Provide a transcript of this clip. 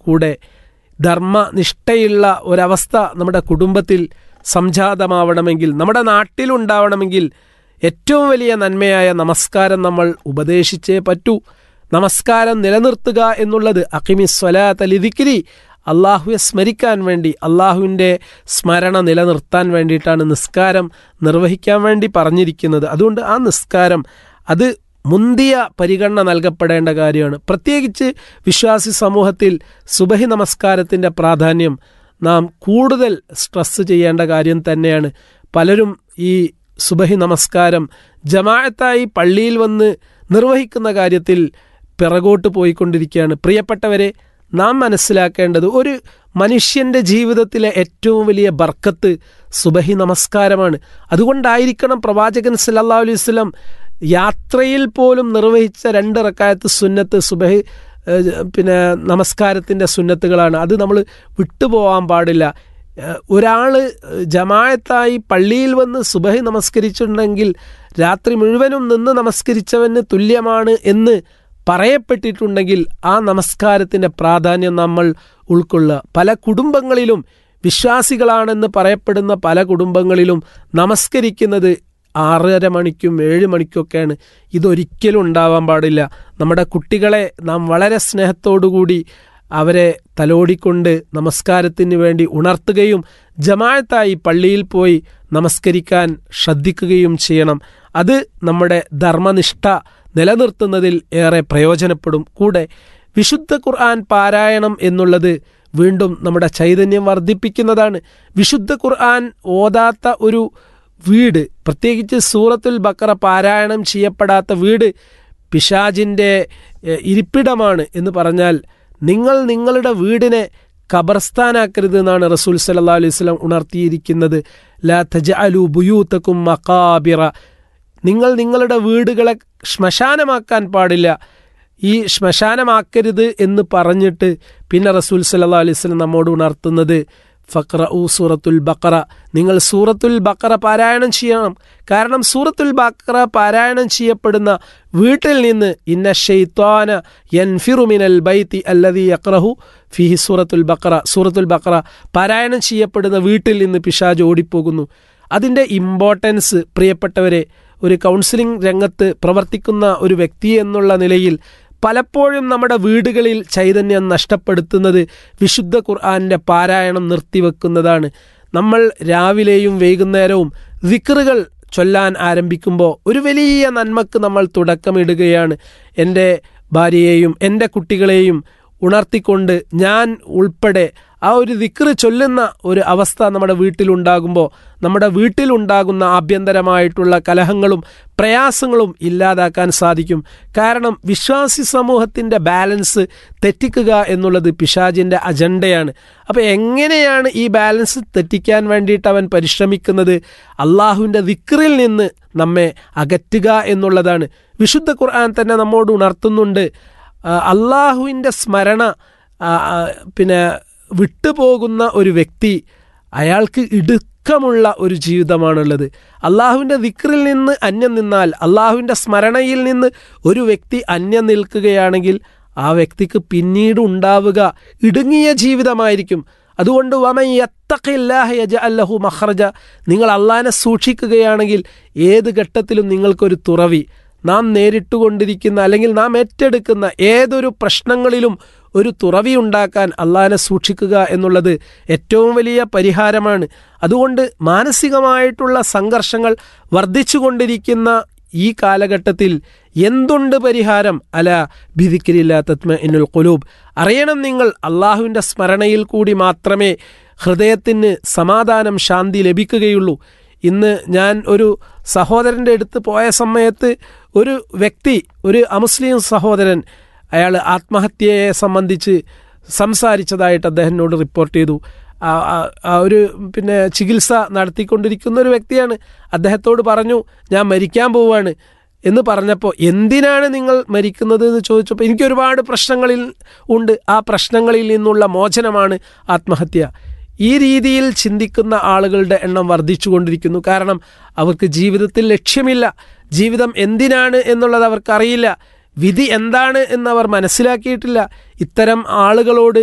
കൂടെ ധർമ്മനിഷ്ഠയുള്ള ഒരവസ്ഥ നമ്മുടെ കുടുംബത്തിൽ സംജാതമാവണമെങ്കിൽ നമ്മുടെ നാട്ടിലുണ്ടാവണമെങ്കിൽ ഏറ്റവും വലിയ നന്മയായ നമസ്കാരം നമ്മൾ ഉപദേശിച്ചേ പറ്റൂ നമസ്കാരം നിലനിർത്തുക എന്നുള്ളത് അക്കിമി സ്വലാത്ത് ലിദിക്കിരി അള്ളാഹുവെ സ്മരിക്കാൻ വേണ്ടി അള്ളാഹുവിൻ്റെ സ്മരണ നിലനിർത്താൻ വേണ്ടിയിട്ടാണ് നിസ്കാരം നിർവഹിക്കാൻ വേണ്ടി പറഞ്ഞിരിക്കുന്നത് അതുകൊണ്ട് ആ നിസ്കാരം അത് മുന്തിയ പരിഗണന നൽകപ്പെടേണ്ട കാര്യമാണ് പ്രത്യേകിച്ച് വിശ്വാസി സമൂഹത്തിൽ സുബഹി നമസ്കാരത്തിൻ്റെ പ്രാധാന്യം നാം കൂടുതൽ സ്ട്രെസ് ചെയ്യേണ്ട കാര്യം തന്നെയാണ് പലരും ഈ സുബഹി നമസ്കാരം ജമാഅത്തായി പള്ളിയിൽ വന്ന് നിർവഹിക്കുന്ന കാര്യത്തിൽ പിറകോട്ട് പോയിക്കൊണ്ടിരിക്കുകയാണ് പ്രിയപ്പെട്ടവരെ നാം മനസ്സിലാക്കേണ്ടത് ഒരു മനുഷ്യൻ്റെ ജീവിതത്തിലെ ഏറ്റവും വലിയ ബർക്കത്ത് സുബഹി നമസ്കാരമാണ് അതുകൊണ്ടായിരിക്കണം പ്രവാചകൻ സല്ലല്ലാഹു അലൈഹി വസല്ലം യാത്രയിൽ പോലും നിർവഹിച്ച രണ്ട് റക്കായത്ത് സുന്നത്ത് സുബഹി ഏഹ്, പിന്നെ നമസ്കാരത്തിൻ്റെ സുന്നത്തുകളാണ് അത് നമ്മൾ വിട്ടുപോകാൻ പാടില്ല ഒരാൾ ജമായത്തായി പള്ളിയിൽ വന്ന് സുബഹി നമസ്കരിച്ചിട്ടുണ്ടെങ്കിൽ രാത്രി മുഴുവനും നിന്ന് നമസ്കരിച്ചവന് തുല്യമാണ് എന്ന് പറയപ്പെട്ടിട്ടുണ്ടെങ്കിൽ ആ നമസ്കാരത്തിൻ്റെ പ്രാധാന്യം നമ്മൾ ഉൾക്കൊള്ളുക പല കുടുംബങ്ങളിലും വിശ്വാസികളാണെന്ന് പറയപ്പെടുന്ന പല കുടുംബങ്ങളിലും നമസ്കരിക്കുന്നത് ആറര മണിക്കും ഏഴ് മണിക്കൊക്കെയാണ് ഇതൊരിക്കലും ഉണ്ടാവാൻ പാടില്ല നമ്മുടെ കുട്ടികളെ നാം വളരെ സ്നേഹത്തോടുകൂടി അവരെ തലോടിക്കൊണ്ട് നമസ്കാരത്തിന് വേണ്ടി ഉണർത്തുകയും ജമാഅത്തായി പള്ളിയിൽ പോയി നമസ്കരിക്കാൻ ശ്രദ്ധിക്കുകയും ചെയ്യണം അത് നമ്മുടെ ധർമ്മനിഷ്ഠ നിലനിർത്തുന്നതിൽ ഏറെ പ്രയോജനപ്പെടും കൂടെ വിശുദ്ധ ഖുർആൻ പാരായണം എന്നുള്ളത് വീണ്ടും നമ്മുടെ ചൈതന്യം വർദ്ധിപ്പിക്കുന്നതാണ് വിശുദ്ധ ഖുർആൻ ഓതാത്ത ഒരു വീട് പ്രത്യേകിച്ച് സൂറത്തുൽ ബക്കറ പാരായണം ചെയ്യപ്പെടാത്ത വീട് പിശാജിൻ്റെ എഹ്, ഇരിപ്പിടമാണ് എന്ന് പറഞ്ഞാൽ നിങ്ങൾ നിങ്ങളുടെ വീടിനെ ഖബർസ്ഥാനാക്കരുത് എന്നാണ് റസൂൽ സല്ലല്ലാഹു അലൈഹി വസല്ലം ഉണർത്തിയിരിക്കുന്നത് ലാ തജഅലു ബുയൂത്തക്കും മഖാബിറ നിങ്ങൾ നിങ്ങളുടെ വീടുകളെ ശ്മശാനമാക്കാൻ പാടില്ല ഈ ശ്മശാനമാക്കരുത് എന്ന് പറഞ്ഞിട്ട് പിന്നെ റസൂൽ സല്ലല്ലാഹു അലൈഹി വസല്ലം നമ്മോട് ഉണർത്തുന്നത് ഫക്ര ഊ സൂറത്തുൽ ബക്കറ നിങ്ങൾ സൂറത്തുൽ ബക്കറ പാരായണം ചെയ്യണം കാരണം സൂറത്തുൽ ബക്കറ പാരായണം ചെയ്യപ്പെടുന്ന വീട്ടിൽ നിന്ന് ഇന്ന ഷെയ്ത്വാന യൻഫിറു മിനൽ ബൈത്തി അല്ലദി യക്രഹു ഫിഹി സൂറത്തുൽ ബക്കറ സൂറത്തുൽ ബക്കറ പാരായണം ചെയ്യപ്പെടുന്ന വീട്ടിൽ നിന്ന് പിശാജ് ഓടിപ്പോകുന്നു അതിൻ്റെ ഇമ്പോർട്ടൻസ് പ്രിയപ്പെട്ടവരെ ഒരു കൗൺസിലിംഗ് രംഗത്ത് പ്രവർത്തിക്കുന്ന ഒരു വ്യക്തി എന്നുള്ള നിലയിൽ പലപ്പോഴും നമ്മുടെ വീടുകളിൽ ചൈതന്യം നഷ്ടപ്പെടുത്തുന്നത് വിശുദ്ധ ഖുർആാനിൻ്റെ പാരായണം നിർത്തിവെക്കുന്നതാണ് നമ്മൾ രാവിലെയും വൈകുന്നേരവും വിക്റുകൾ ചൊല്ലാൻ ആരംഭിക്കുമ്പോൾ ഒരു വലിയ നന്മക്ക് നമ്മൾ തുടക്കമിടുകയാണ് എൻ്റെ ഭാര്യയെയും എൻ്റെ കുട്ടികളെയും ഉണർത്തിക്കൊണ്ട് ഞാൻ ഉൾപ്പെടെ ആ ഒരു ദിക്റ് ചൊല്ലുന്ന ഒരു അവസ്ഥ നമ്മുടെ വീട്ടിലുണ്ടാകുമ്പോൾ നമ്മുടെ വീട്ടിലുണ്ടാകുന്ന ആഭ്യന്തരമായിട്ടുള്ള കലഹങ്ങളും പ്രയാസങ്ങളും ഇല്ലാതാക്കാൻ സാധിക്കും കാരണം വിശ്വാസി സമൂഹത്തിൻ്റെ ബാലൻസ് തെറ്റിക്കുക എന്നുള്ളത് പിശാജിൻ്റെ അജണ്ടയാണ് അപ്പോൾ എങ്ങനെയാണ് ഈ ബാലൻസ് തെറ്റിക്കാൻ വേണ്ടിയിട്ട് അവൻ പരിശ്രമിക്കുന്നത് അള്ളാഹുവിൻ്റെ ദിക്റിൽ നിന്ന് നമ്മെ അകറ്റുക എന്നുള്ളതാണ് വിശുദ്ധ ഖുർആൻ തന്നെ നമ്മോട് ഉണർത്തുന്നുണ്ട് അള്ളാഹുവിൻ്റെ സ്മരണ ആ, ആ, പിന്നെ വിട്ടുപോകുന്ന ഒരു വ്യക്തി അയാൾക്ക് ഇടുക്കമുള്ള ഒരു ജീവിതമാണുള്ളത് അള്ളാഹുവിൻ്റെ ദിക്റിൽ നിന്ന് അന്യം നിന്നാൽ അള്ളാഹുവിൻ്റെ സ്മരണയിൽ നിന്ന് ഒരു വ്യക്തി അന്യം നിൽക്കുകയാണെങ്കിൽ ആ വ്യക്തിക്ക് പിന്നീട് ഉണ്ടാവുക ഇടുങ്ങിയ ജീവിതമായിരിക്കും അതുകൊണ്ട് വമൻ യത്തഖില്ലാഹ യജഅല്ലഹു മഖ്റജ നിങ്ങൾ അള്ളാഹിനെ സൂക്ഷിക്കുകയാണെങ്കിൽ ഏത് ഘട്ടത്തിലും നിങ്ങൾക്കൊരു തുറവി നാം നേരിട്ടുകൊണ്ടിരിക്കുന്ന അല്ലെങ്കിൽ നാം ഏറ്റെടുക്കുന്ന ഏതൊരു പ്രശ്നങ്ങളിലും ഒരു തുറവി ഉണ്ടാക്കാൻ അള്ളാഹിനെ സൂക്ഷിക്കുക എന്നുള്ളത് ഏറ്റവും വലിയ പരിഹാരമാണ് അതുകൊണ്ട് മാനസികമായിട്ടുള്ള സംഘർഷങ്ങൾ വർദ്ധിച്ചുകൊണ്ടിരിക്കുന്ന ഈ കാലഘട്ടത്തിൽ എന്തുണ്ട് പരിഹാരം അല ഭിതിക്കിരില്ല തത്മ ഇന്നുൽ കുലൂബ് അറിയണം നിങ്ങൾ അള്ളാഹുവിൻ്റെ സ്മരണയിൽ കൂടി മാത്രമേ ഹൃദയത്തിന് സമാധാനം ശാന്തി ലഭിക്കുകയുള്ളൂ ഇന്ന് ഞാൻ ഒരു സഹോദരൻ്റെ അടുത്ത് പോയ സമയത്ത് ഒരു വ്യക്തി ഒരു അമുസ്ലിം സഹോദരൻ അയാൾ ആത്മഹത്യയെ സംബന്ധിച്ച് സംസാരിച്ചതായിട്ട് അദ്ദേഹത്തിനോട് റിപ്പോർട്ട് ചെയ്തു ആ- ആ- ആ ഒരു പിന്നെ ചികിത്സ നടത്തിക്കൊണ്ടിരിക്കുന്ന ഒരു വ്യക്തിയാണ് അദ്ദേഹത്തോട് പറഞ്ഞു ഞാൻ മരിക്കാൻ പോവുകയാണ് എന്ന് പറഞ്ഞപ്പോൾ എന്തിനാണ് നിങ്ങൾ മരിക്കുന്നത് എന്ന് ചോദിച്ചപ്പോൾ എനിക്ക് ഒരുപാട് പ്രശ്നങ്ങളിൽ ഉണ്ട് ആ പ്രശ്നങ്ങളിൽ നിന്നുള്ള മോചനമാണ് ആത്മഹത്യ ഈ രീതിയിൽ ചിന്തിക്കുന്ന ആളുകളുടെ എണ്ണം വർദ്ധിച്ചുകൊണ്ടിരിക്കുന്നു കാരണം അവർക്ക് ജീവിതത്തിൽ ലക്ഷ്യമില്ല ജീവിതം എന്തിനാണ് എന്നുള്ളത് അവർക്കറിയില്ല വിധി എന്താണ് എന്നവർ മനസ്സിലാക്കിയിട്ടില്ല ഇത്തരം ആളുകളോട്